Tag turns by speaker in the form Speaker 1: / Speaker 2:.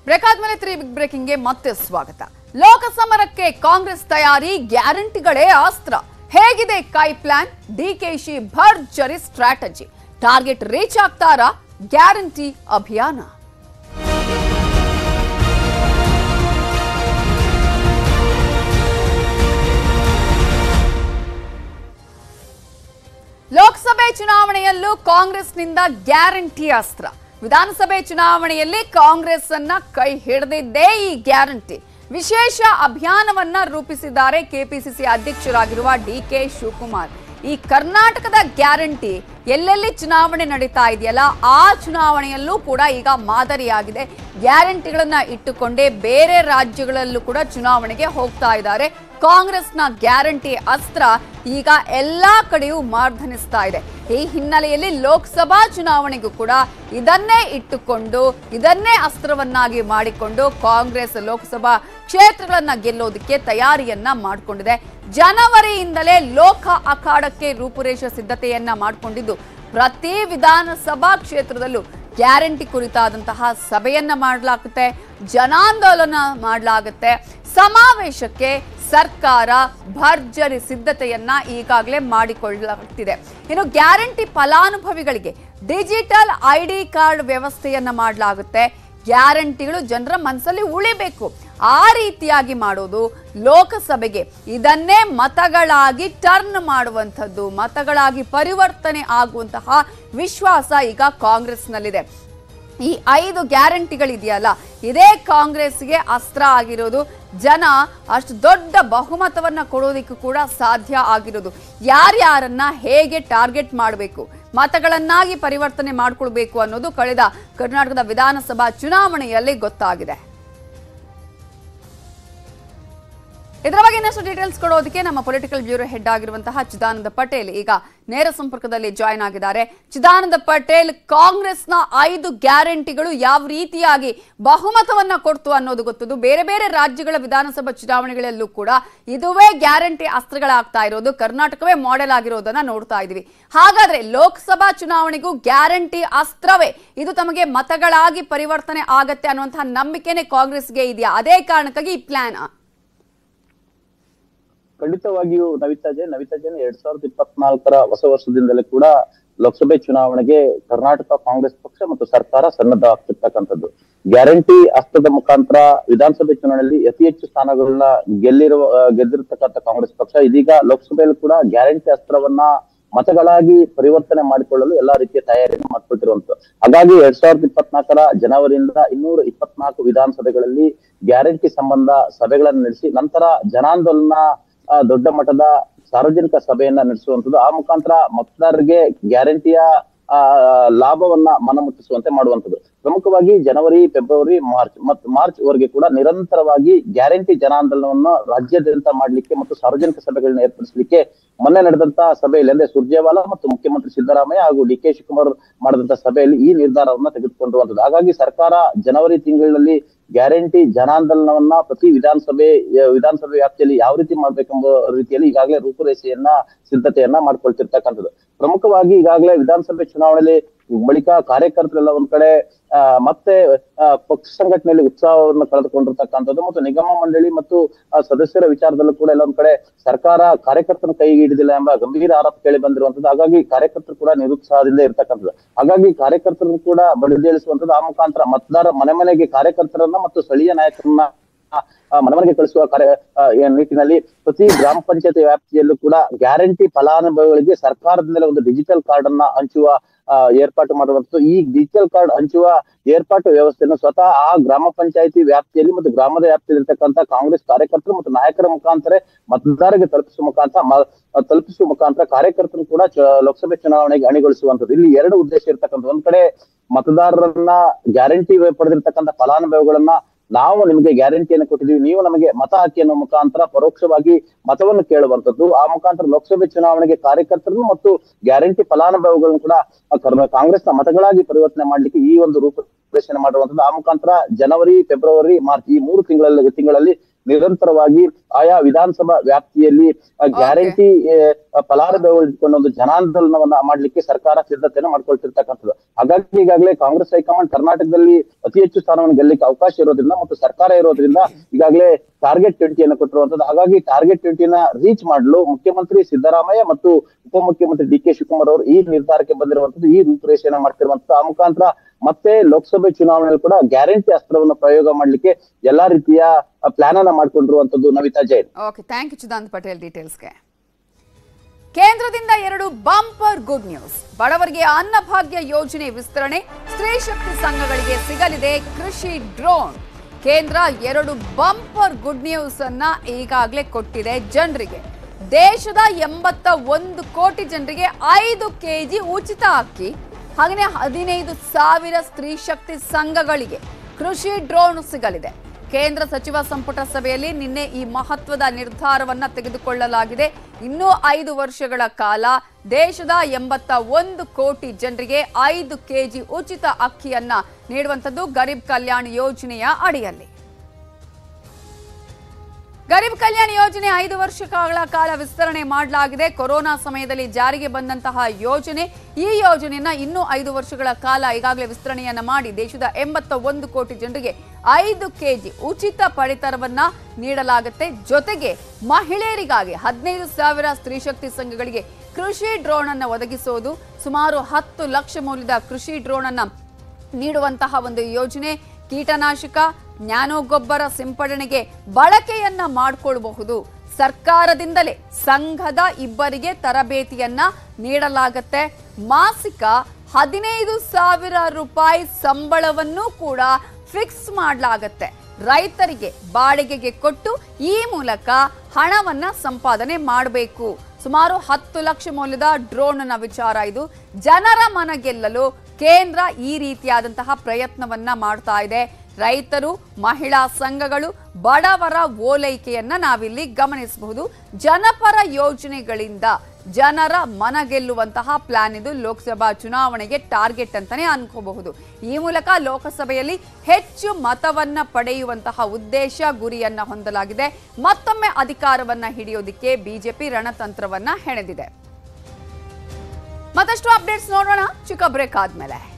Speaker 1: break ಆದ್ಮೇಲೆ three Bigg ಬ್ರೇಕಿಂಗ್ಗೆ ಮತ್ತೆ ಸ್ವಾಗತ ಲೋಕಸಮರಕ್ಕೆ ಕಾಂಗ್ರೆಸ್ ತಯಾರಿ ಗ್ಯಾರಂಟಿಗಳೇ ಅಸ್ತ್ರ ಹೇಗಿದೆ ಕೈ ಪ್ಲಾನ್ ಡಿಕೆಶಿ ಭರ್ಜರಿ ಸ್ಟ್ರಾಟಜಿ ಟಾರ್ಗೆಟ್ ರೀಚ್ ಆಗ್ತಾರಾ ಗ್ಯಾರಂಟಿ ಅಭಿಯಾನ ಲೋಕಸಭೆ ಚುನಾವಣೆಯಲ್ಲೂ ಕಾಂಗ್ರೆಸ್ನಿಂದ ಗ್ಯಾರಂಟಿ ಅಸ್ತ್ರ ವಿಧಾನಸಭೆ ಚುನಾವಣೆಯಲ್ಲಿ ಕಾಂಗ್ರೆಸ್ ಅನ್ನ ಕೈ ಹಿಡಿದಿದ್ದೇ ಈ ಗ್ಯಾರಂಟಿ ವಿಶೇಷ ಅಭಿಯಾನವನ್ನ ರೂಪಿಸಿದ್ದಾರೆ ಕೆಪಿಸಿಸಿ ಅಧ್ಯಕ್ಷರಾಗಿರುವ ಡಿ ಕೆ ಶಿವಕುಮಾರ್ ಈ ಕರ್ನಾಟಕದ ಗ್ಯಾರಂಟಿ ಎಲ್ಲೆಲ್ಲಿ ಚುನಾವಣೆ ನಡೀತಾ ಇದೆಯಲ್ಲ ಆ ಚುನಾವಣೆಯಲ್ಲೂ ಕೂಡ ಈಗ ಮಾದರಿಯಾಗಿದೆ ಗ್ಯಾರಂಟಿಗಳನ್ನ ಇಟ್ಟುಕೊಂಡೇ ಬೇರೆ ರಾಜ್ಯಗಳಲ್ಲೂ ಕೂಡ ಚುನಾವಣೆಗೆ ಹೋಗ್ತಾ ಇದ್ದಾರೆ ಕಾಂಗ್ರೆಸ್ನ ಗ್ಯಾರಂಟಿ ಅಸ್ತ್ರ ಈಗ ಎಲ್ಲಾ ಕಡೆಯೂ ಮಾರ್ಧನಿಸ್ತಾ ಇದೆ ಈ ಹಿನ್ನೆಲೆಯಲ್ಲಿ ಲೋಕಸಭಾ ಚುನಾವಣೆಗೂ ಕೂಡ ಇದನ್ನೇ ಇಟ್ಟುಕೊಂಡು ಇದನ್ನೇ ಅಸ್ತ್ರವನ್ನಾಗಿ ಮಾಡಿಕೊಂಡು ಕಾಂಗ್ರೆಸ್ ಲೋಕಸಭಾ ಕ್ಷೇತ್ರಗಳನ್ನ ಗೆಲ್ಲೋದಕ್ಕೆ ತಯಾರಿಯನ್ನ ಮಾಡಿಕೊಂಡಿದೆ ಜನವರಿಯಿಂದಲೇ ಲೋಕ ಅಖಾಡಕ್ಕೆ ರೂಪುರೇಷೆ ಸಿದ್ಧತೆಯನ್ನ ಮಾಡಿಕೊಂಡಿದ್ದು ಪ್ರತಿ ವಿಧಾನಸಭಾ ಕ್ಷೇತ್ರದಲ್ಲೂ ಗ್ಯಾರಂಟಿ ಕುರಿತಾದಂತಹ ಸಭೆಯನ್ನ ಮಾಡಲಾಗುತ್ತೆ ಜನಾಂದೋಲನ ಮಾಡಲಾಗುತ್ತೆ ಸಮಾವೇಶಕ್ಕೆ ಸರ್ಕಾರ ಭರ್ಜರಿ ಸಿದ್ಧತೆಯನ್ನ ಈಗಾಗಲೇ ಮಾಡಿಕೊಳ್ಳಲಾಗ್ತಿದೆ ಇನ್ನು ಗ್ಯಾರಂಟಿ ಫಲಾನುಭವಿಗಳಿಗೆ ಡಿಜಿಟಲ್ ಐ ಡಿ ಕಾರ್ಡ್ ವ್ಯವಸ್ಥೆಯನ್ನ ಮಾಡಲಾಗುತ್ತೆ ಗ್ಯಾರಂಟಿಗಳು ಜನರ ಮನಸ್ಸಲ್ಲಿ ಉಳಿಬೇಕು ಆ ರೀತಿಯಾಗಿ ಮಾಡೋದು ಲೋಕಸಭೆಗೆ ಇದನ್ನೇ ಮತಗಳಾಗಿ ಟರ್ನ್ ಮಾಡುವಂಥದ್ದು ಮತಗಳಾಗಿ ಪರಿವರ್ತನೆ ಆಗುವಂತಹ ವಿಶ್ವಾಸ ಈಗ ಕಾಂಗ್ರೆಸ್ನಲ್ಲಿದೆ ಈ ಐದು ಗ್ಯಾರಂಟಿಗಳಿದೆಯಲ್ಲ ಇದೇ ಕಾಂಗ್ರೆಸ್ಗೆ ಅಸ್ತ್ರ ಆಗಿರೋದು ಜನ ಅಷ್ಟು ದೊಡ್ಡ ಬಹುಮತವನ್ನ ಕೊಡೋದಕ್ಕೂ ಕೂಡ ಸಾಧ್ಯ ಆಗಿರೋದು ಯಾರ್ಯಾರನ್ನ ಹೇಗೆ ಟಾರ್ಗೆಟ್ ಮಾಡಬೇಕು ಮತಗಳನ್ನಾಗಿ ಪರಿವರ್ತನೆ ಮಾಡಿಕೊಳ್ಬೇಕು ಅನ್ನೋದು ಕಳೆದ ಕರ್ನಾಟಕದ ವಿಧಾನಸಭಾ ಚುನಾವಣೆಯಲ್ಲಿ ಗೊತ್ತಾಗಿದೆ ಇದರ ಬಗ್ಗೆ ಇನ್ನಷ್ಟು ಡೀಟೇಲ್ಸ್ ಕೊಡೋದಕ್ಕೆ ನಮ್ಮ ಪೊಲಿಟಿಕಲ್ ಬ್ಯೂರೋ ಹೆಡ್ ಆಗಿರುವಂತಹ ಚಿದಾನಂದ ಪಟೇಲ್ ಈಗ ನೇರ ಸಂಪರ್ಕದಲ್ಲಿ ಜಾಯ್ನ್ ಆಗಿದ್ದಾರೆ ಚಿದಾನಂದ ಪಟೇಲ್ ಕಾಂಗ್ರೆಸ್ನ ಐದು ಗ್ಯಾರಂಟಿಗಳು ಯಾವ ರೀತಿಯಾಗಿ ಬಹುಮತವನ್ನ ಕೊಡ್ತು ಅನ್ನೋದು ಗೊತ್ತದು ಬೇರೆ ಬೇರೆ ರಾಜ್ಯಗಳ ವಿಧಾನಸಭಾ ಚುನಾವಣೆಗಳಲ್ಲೂ ಕೂಡ ಇದುವೇ ಗ್ಯಾರಂಟಿ ಅಸ್ತ್ರಗಳಾಗ್ತಾ ಇರೋದು ಕರ್ನಾಟಕವೇ ಮಾಡೆಲ್ ಆಗಿರೋದನ್ನ ನೋಡ್ತಾ ಇದೀವಿ ಹಾಗಾದ್ರೆ ಲೋಕಸಭಾ ಚುನಾವಣೆಗೂ ಗ್ಯಾರಂಟಿ ಅಸ್ತ್ರವೇ ಇದು ತಮಗೆ ಮತಗಳಾಗಿ ಪರಿವರ್ತನೆ ಆಗತ್ತೆ ಅನ್ನುವಂತಹ ನಂಬಿಕೆನೆ ಕಾಂಗ್ರೆಸ್ಗೆ ಇದೆಯಾ ಅದೇ ಕಾರಣಕ್ಕಾಗಿ ಈ ಪ್ಲಾನ್
Speaker 2: ಖಂಡಿತವಾಗಿಯೂ ನವಿತಾ ಜೈನ್ ನವಿತಾ ಜೈನ್ ಎರಡ್ ಸಾವಿರದ ಇಪ್ಪತ್ನಾಲ್ಕರ ಹೊಸ ವರ್ಷದಿಂದಲೇ ಕೂಡ ಲೋಕಸಭೆ ಚುನಾವಣೆಗೆ ಕರ್ನಾಟಕ ಕಾಂಗ್ರೆಸ್ ಪಕ್ಷ ಮತ್ತು ಸರ್ಕಾರ ಸನ್ನದ್ಧ ಆಗ್ತಿರ್ತಕ್ಕಂಥದ್ದು ಗ್ಯಾರಂಟಿ ಅಸ್ತ್ರದ ಮುಖಾಂತರ ವಿಧಾನಸಭೆ ಚುನಾವಣೆಯಲ್ಲಿ ಅತಿ ಹೆಚ್ಚು ಸ್ಥಾನಗಳನ್ನ ಗೆಲ್ಲಿರುವ ಆ, ಗೆದ್ದಿರ್ತಕ್ಕಂಥ ಕಾಂಗ್ರೆಸ್ ಪಕ್ಷ ಇದೀಗ ಲೋಕಸಭೆಯಲ್ಲಿ ಕೂಡ ಗ್ಯಾರಂಟಿ ಅಸ್ತ್ರವನ್ನ ಮತಗಳಾಗಿ ಪರಿವರ್ತನೆ ಮಾಡಿಕೊಳ್ಳಲು ಎಲ್ಲಾ ರೀತಿಯ ತಯಾರಿಯನ್ನು ಮಾಡ್ಕೊಳ್ತಿರುವಂತ ಹಾಗಾಗಿ ಎರಡ್ ಸಾವಿರದ ಇಪ್ಪತ್ನಾಲ್ಕರ ಜನವರಿಯಿಂದ ಇನ್ನೂರ ಇಪ್ಪತ್ನಾಲ್ಕು ವಿಧಾನಸಭೆಗಳಲ್ಲಿ ಗ್ಯಾರಂಟಿ ಸಂಬಂಧ ಸಭೆಗಳನ್ನು ನಡೆಸಿ ನಂತರ ಜನಾಂದೋಲನ ಆ, ದೊಡ್ಡ ಮಟ್ಟದ ಸಾರ್ವಜನಿಕ ಸಭೆಯನ್ನ ನಡೆಸುವಂತದ್ದು ಆ ಮುಖಾಂತರ ಮತದಾರರಿಗೆ ಗ್ಯಾರಂಟಿಯ ಆ ಲಾಭವನ್ನ ಮನಮುಟ್ಟಿಸುವಂತೆ ಮಾಡುವಂತದ್ದು ಪ್ರಮುಖವಾಗಿ ಜನವರಿ ಫೆಬ್ರವರಿ ಮಾರ್ಚ್ ಮತ್ತು ಮಾರ್ಚ್ ವರೆಗೆ ಕೂಡ ನಿರಂತರವಾಗಿ ಗ್ಯಾರಂಟಿ ಜನಾಂದೋಲನವನ್ನು ರಾಜ್ಯಾದ್ಯಂತ ಮಾಡ್ಲಿಕ್ಕೆ ಮತ್ತು ಸಾರ್ವಜನಿಕ ಸಭೆಗಳನ್ನ ಏರ್ಪಡಿಸಲಿಕ್ಕೆ ಮೊನ್ನೆ ನಡೆದಂತ ಸಭೆಯಲ್ಲಿ ಅಂದ್ರೆ ಸುರ್ಜೇವಾಲಾ ಮತ್ತು ಮುಖ್ಯಮಂತ್ರಿ ಸಿದ್ದರಾಮಯ್ಯ ಹಾಗೂ ಡಿ ಕೆ ಶಿವಕುಮಾರ್ ಮಾಡಿದಂತ ಸಭೆಯಲ್ಲಿ ಈ ನಿರ್ಧಾರವನ್ನ ತೆಗೆದುಕೊಂಡಿರುವಂತದ್ದು ಹಾಗಾಗಿ ಸರ್ಕಾರ ಜನವರಿ ತಿಂಗಳಿನಲ್ಲಿ ಗ್ಯಾರಂಟಿ ಜನಾಂದೋಲನವನ್ನ ಪ್ರತಿ ವಿಧಾನಸಭೆ ಆ, ವಿಧಾನಸಭೆ ವ್ಯಾಪ್ತಿಯಲ್ಲಿ ಯಾವ ರೀತಿ ಮಾಡ್ಬೇಕೆಂಬ ರೀತಿಯಲ್ಲಿ ಈಗಾಗಲೇ ರೂಪುರೇಷೆಯನ್ನ ಸಿದ್ಧತೆಯನ್ನ ಮಾಡ್ಕೊಳ್ತಿರ್ತಕ್ಕಂಥದ್ದು ಪ್ರಮುಖವಾಗಿ ಈಗಾಗಲೇ ವಿಧಾನಸಭೆ ಚುನಾವಣೆಯಲ್ಲಿ ಬಳಿಕ ಕಾರ್ಯಕರ್ತರೆಲ್ಲ ಒಂದ್ ಕಡೆ ಆ, ಮತ್ತೆ ಆ, ಪಕ್ಷ ಸಂಘಟನೆಯಲ್ಲಿ ಉತ್ಸಾಹವನ್ನು ಕಳೆದುಕೊಂಡಿರ್ತಕ್ಕಂಥದ್ದು ಮತ್ತು ನಿಗಮ ಮಂಡಳಿ ಮತ್ತು ಆ, ಸದಸ್ಯರ ವಿಚಾರದಲ್ಲೂ ಕೂಡ ಎಲ್ಲ ಒಂದ್ ಕಡೆ ಸರ್ಕಾರ ಕಾರ್ಯಕರ್ತನ ಕೈಗೆ ಹಿಡಿದಿಲ್ಲ ಎಂಬ ಗಂಭೀರ ಆರೋಪ ಕೇಳಿ ಬಂದಿರುವಂತದ್ದು ಹಾಗಾಗಿ ಕಾರ್ಯಕರ್ತರು ಕೂಡ ನಿರುತ್ಸಾಹದಿಂದ ಇರ್ತಕ್ಕಂಥದ್ದು ಹಾಗಾಗಿ ಕಾರ್ಯಕರ್ತರನ್ನು ಕೂಡ ಬಡಿದೇಳಿಸುವಂತದ್ದು ಆ ಮುಖಾಂತರ ಮತದಾರ ಮನೆ ಮನೆಗೆ ಕಾರ್ಯಕರ್ತರನ್ನ ಮತ್ತು ಸ್ಥಳೀಯ ನಾಯಕರನ್ನ ಆ, ಮನೆ ಮನೆಗೆ ಕಳಿಸುವ ಕಾರ್ಯ ಆ, ಈ ನಿಟ್ಟಿನಲ್ಲಿ ಪ್ರತಿ ಗ್ರಾಮ ಪಂಚಾಯತಿ ವ್ಯಾಪ್ತಿಯಲ್ಲೂ ಕೂಡ ಗ್ಯಾರಂಟಿ ಫಲಾನುಭವಿಗಳಿಗೆ ಸರ್ಕಾರದಿಂದಲೇ ಒಂದು ಡಿಜಿಟಲ್ ಕಾರ್ಡ್ ಅನ್ನ ಹಂಚುವ ಆ, ಏರ್ಪಾಟು ಮಾಡುವಂಥದ್ದು ಈ ಡಿಜಿಟಲ್ ಕಾರ್ಡ್ ಹಂಚುವ ಏರ್ಪಾಟು ವ್ಯವಸ್ಥೆಯನ್ನು ಸ್ವತಃ ಆ ಗ್ರಾಮ ಪಂಚಾಯತಿ ವ್ಯಾಪ್ತಿಯಲ್ಲಿ ಮತ್ತು ಗ್ರಾಮದ ವ್ಯಾಪ್ತಿಯಲ್ಲಿ ಇರ್ತಕ್ಕಂಥ ಕಾಂಗ್ರೆಸ್ ಕಾರ್ಯಕರ್ತರು ಮತ್ತು ನಾಯಕರ ಮುಖಾಂತರ ಮತದಾರರಿಗೆ ತಲುಪಿಸುವ ಮುಖಾಂತರ ಮ- ತಲುಪಿಸುವ ಮುಖಾಂತರ ಕಾರ್ಯಕರ್ತರು ಕೂಡ ಚ- ಲೋಕಸಭೆ ಚುನಾವಣೆಗೆ ಅಣಿಗೊಳಿಸುವಂಥದ್ದು ಇಲ್ಲಿ ಎರಡು ಉದ್ದೇಶ ಇರ್ತಕ್ಕಂಥ ಒಂದ್ ಕಡೆ ಮತದಾರರನ್ನ ಗ್ಯಾರಂಟಿ ಪಡೆದಿರ್ತಕ್ಕಂಥ ಫಲಾನುಭವಿಗಳನ್ನ ನಾವು ನಿಮಗೆ ಗ್ಯಾರಂಟಿಯನ್ನು ಕೊಟ್ಟಿದೀವಿ ನೀವು ನಮಗೆ ಮತ ಹಾಕಿ ಅನ್ನೋ ಮುಖಾಂತರ ಪರೋಕ್ಷವಾಗಿ ಮತವನ್ನು ಕೇಳುವಂತದ್ದು ಆ ಮುಖಾಂತರ ಲೋಕಸಭೆ ಚುನಾವಣೆಗೆ ಕಾರ್ಯಕರ್ತರು ಮತ್ತು ಗ್ಯಾರಂಟಿ ಫಲಾನುಭವಿಗಳನ್ನು ಕೂಡ ಆ ಕರ್ನ- ಕಾಂಗ್ರೆಸ್ನ ಮತಗಳಾಗಿ ಪರಿವರ್ತನೆ ಮಾಡ್ಲಿಕ್ಕೆ ಈ ಒಂದು ರೂಪರೇಷಣೆ ಮಾಡುವಂತದ್ದು ಆ ಮುಖಾಂತರ ಜನವರಿ ಫೆಬ್ರವರಿ ಮಾರ್ಚ್ ಈ ಮೂರು ತಿಂಗಳಲ್ಲಿ ತಿಂಗಳಲ್ಲಿ ನಿರಂತರವಾಗಿ ಆಯಾ ವಿಧಾನಸಭಾ ವ್ಯಾಪ್ತಿಯಲ್ಲಿ ಗ್ಯಾರಂಟಿ ಫಲಾನುಭವಿಗಳನ್ನ ಒಂದು ಜನಾಂದೋಲನವನ್ನ ಮಾಡ್ಲಿಕ್ಕೆ ಸರ್ಕಾರ ಸಿದ್ಧತೆಯನ್ನು ಮಾಡ್ಕೊಳ್ತಿರ್ತಕ್ಕಂಥದ್ದು ಹಾಗಾಗಿ ಈಗಾಗಲೇ ಕಾಂಗ್ರೆಸ್ ಹೈಕಮಾಂಡ್ ಕರ್ನಾಟಕದಲ್ಲಿ ಅತಿ ಹೆಚ್ಚು ಸ್ಥಾನವನ್ನು ಗೆಲ್ಲಕ್ಕೆ ಅವಕಾಶ ಇರೋದ್ರಿಂದ ಮತ್ತು ಸರ್ಕಾರ ಇರೋದ್ರಿಂದ ಈಗಾಗಲೇ ಟಾರ್ಗೆಟ್ ಟ್ವೆಂಟಿಯನ್ನು ಕೊಟ್ಟಿರುವಂತದ್ದು ಹಾಗಾಗಿ ಟಾರ್ಗೆಟ್ ಟ್ವೆಂಟಿನ ರೀಚ್ ಮಾಡಲು ಮುಖ್ಯಮಂತ್ರಿ ಸಿದ್ದರಾಮಯ್ಯ ಮತ್ತು ಉಪಮುಖ್ಯಮಂತ್ರಿ ಡಿ ಕೆ ಶಿವಕುಮಾರ್ ಅವರು ಈ ನಿರ್ಧಾರಕ್ಕೆ ಬಂದಿರುವಂತದ್ದು ಈ ರೂಪುರೇಷೆಯನ್ನ ಮಾಡ್ತಿರುವಂತದ್ದು ಆ ಮುಖಾಂತರ ಮತ್ತೆ ಲೋಕಸಭೆ ಚುನಾವಣೆಯಲ್ಲಿ ಕೂಡ ಗ್ಯಾರಂಟಿ ಅಸ್ತ್ರವನ್ನು ಪ್ರಯೋಗ ಮಾಡ್ಲಿಕ್ಕೆ ಎಲ್ಲಾ ರೀತಿಯ ಪ್ಲಾನ್ ಅನ್ನ ಮಾಡ್ಕೊಂಡಿರುವಂತದ್ದು Navitha Jain
Speaker 1: okay thank you Chidanand Patel ಡೀಟೇಲ್ಸ್ಗೆ ಕೇಂದ್ರದಿಂದ ಎರಡು ಬಂಪರ್ ಗುಡ್ ನ್ಯೂಸ್ ಬಡವರಿಗೆ ಅನ್ನಭಾಗ್ಯ ಯೋಜನೆ ವಿಸ್ತರಣೆ ಸ್ತ್ರೀ ಶಕ್ತಿ ಸಂಘಗಳಿಗೆ ಸಿಗಲಿದೆ ಕೃಷಿ ಡ್ರೋನ್ ಕೇಂದ್ರ ಎರಡು ಬಂಪರ್ ಗುಡ್ ನ್ಯೂಸ್ ಅನ್ನ ಈಗಾಗಲೇ ಕೊಟ್ಟಿದೆ ಜನರಿಗೆ ದೇಶದ ಎಂಬತ್ತ ಒಂದು ಕೋಟಿ ಜನರಿಗೆ ಐದು ಕೆಜಿ ಉಚಿತ ಅಕ್ಕಿ ಹಾಗೆಯೇ ಹದಿನೈದು ಸಾವಿರ ಸ್ತ್ರೀ ಶಕ್ತಿ ಸಂಘಗಳಿಗೆ ಕೃಷಿ ಡ್ರೋನ್ ಸಿಗಲಿದೆ ಕೇಂದ್ರ ಸಚಿವ ಸಂಪುಟ ಸಭೆಯಲ್ಲಿ ನಿನ್ನೆ ಈ ಮಹತ್ವದ ನಿರ್ಧಾರವನ್ನ ತೆಗೆದುಕೊಳ್ಳಲಾಗಿದೆ ಇನ್ನೂ ಐದು ವರ್ಷಗಳ ಕಾಲ ದೇಶದ ಎಂಬತ್ತ ಒಂದು ಕೋಟಿ ಜನರಿಗೆ ಐದು ಕೆಜಿ ಉಚಿತ ಅಕ್ಕಿಯನ್ನ ನೀಡುವಂಥದ್ದು ಗರೀಬ್ ಕಲ್ಯಾಣ್ ಯೋಜನೆಯ ಅಡಿಯಲ್ಲಿ ಗರೀಬ್ ಕಲ್ಯಾಣ್ ಯೋಜನೆ ಐದು ವರ್ಷಗಳ ಕಾಲ ವಿಸ್ತರಣೆ ಮಾಡಲಾಗಿದೆ ಕೊರೋನಾ ಸಮಯದಲ್ಲಿ ಜಾರಿಗೆ ಬಂದಂತಹ ಯೋಜನೆ ಈ ಯೋಜನೆಯನ್ನ ಇನ್ನೂ ಐದು ವರ್ಷಗಳ ಕಾಲ ಈಗಾಗಲೇ ವಿಸ್ತರಣೆಯನ್ನ ಮಾಡಿ ದೇಶದ ಎಂಬತ್ತ ಒಂದು ಕೋಟಿ ಜನರಿಗೆ ಐದು ಕೆಜಿ ಉಚಿತ ಪಡಿತರವನ್ನ ನೀಡಲಾಗುತ್ತೆ ಜೊತೆಗೆ ಮಹಿಳೆಯರಿಗಾಗಿ ಹದಿನೈದು ಸಾವಿರ ಸ್ತ್ರೀ ಶಕ್ತಿ ಸಂಘಗಳಿಗೆ ಕೃಷಿ ಡ್ರೋನ್ ಅನ್ನ ಒದಗಿಸೋದು ಸುಮಾರು ಹತ್ತು ಲಕ್ಷ ಮೌಲ್ಯದ ಕೃಷಿ ಡ್ರೋನ್ ಅನ್ನ ನೀಡುವಂತಹ ಒಂದು ಯೋಜನೆ ಕೀಟನಾಶಕ ಜ್ಞಾನೋಗೊಬ್ಬರ ಸಿಂಪಡಣೆಗೆ ಬಳಕೆಯನ್ನ ಮಾಡಿಕೊಳ್ಳಬಹುದು ಸರ್ಕಾರದಿಂದಲೇ ಸಂಘದ ಇಬ್ಬರಿಗೆ ತರಬೇತಿಯನ್ನ ನೀಡಲಾಗತ್ತೆ ಮಾಸಿಕ ಹದಿನೈದು ಸಾವಿರ ರೂಪಾಯಿ ಸಂಬಳವನ್ನು ಕೂಡ ಫಿಕ್ಸ್ ಮಾಡಲಾಗತ್ತೆ ರೈತರಿಗೆ ಬಾಡಿಗೆಗೆ ಕೊಟ್ಟು ಈ ಮೂಲಕ ಹಣವನ್ನ ಸಂಪಾದನೆ ಮಾಡಬೇಕು ಸುಮಾರು ಹತ್ತು ಲಕ್ಷ ಮೌಲ್ಯದ ಡ್ರೋನ್ನ ವಿಚಾರ ಇದು ಜನರ ಮನ ಗೆಲ್ಲಲು ಕೇಂದ್ರ ಈ ರೀತಿಯಾದಂತಹ ಪ್ರಯತ್ನವನ್ನ ಮಾಡ್ತಾ ಇದೆ ರೈತರು ಮಹಿಳಾ ಸಂಘಗಳು ಬಡವರ ಓಲೈಕೆಯನ್ನ ನಾವಿಲ್ಲಿ ಗಮನಿಸಬಹುದು ಜನಪರ ಯೋಜನೆಗಳಿಂದ ಜನರ ಮನ ಗೆಲ್ಲುವಂತಹ ಪ್ಲಾನ್ ಇದು ಲೋಕಸಭಾ ಚುನಾವಣೆಗೆ ಟಾರ್ಗೆಟ್ ಅಂತಾನೆ ಅನ್ಕೋಬಹುದು ಈ ಮೂಲಕ ಲೋಕಸಭೆಯಲ್ಲಿ ಹೆಚ್ಚು ಮತವನ್ನ ಪಡೆಯುವಂತಹ ಉದ್ದೇಶ ಗುರಿಯನ್ನ ಹೊಂದಲಾಗಿದೆ ಮತ್ತೊಮ್ಮೆ ಅಧಿಕಾರವನ್ನ ಹಿಡಿಯೋದಿಕ್ಕೆ ಬಿಜೆಪಿ ರಣತಂತ್ರವನ್ನ ಹೆಣೆದಿದೆ ಮತ್ತಷ್ಟು ಅಪ್ಡೇಟ್ಸ್ ನೋಡೋಣ ಚಿಕ್ಕ ಬ್ರೇಕ್ ಆದ್ಮೇಲೆ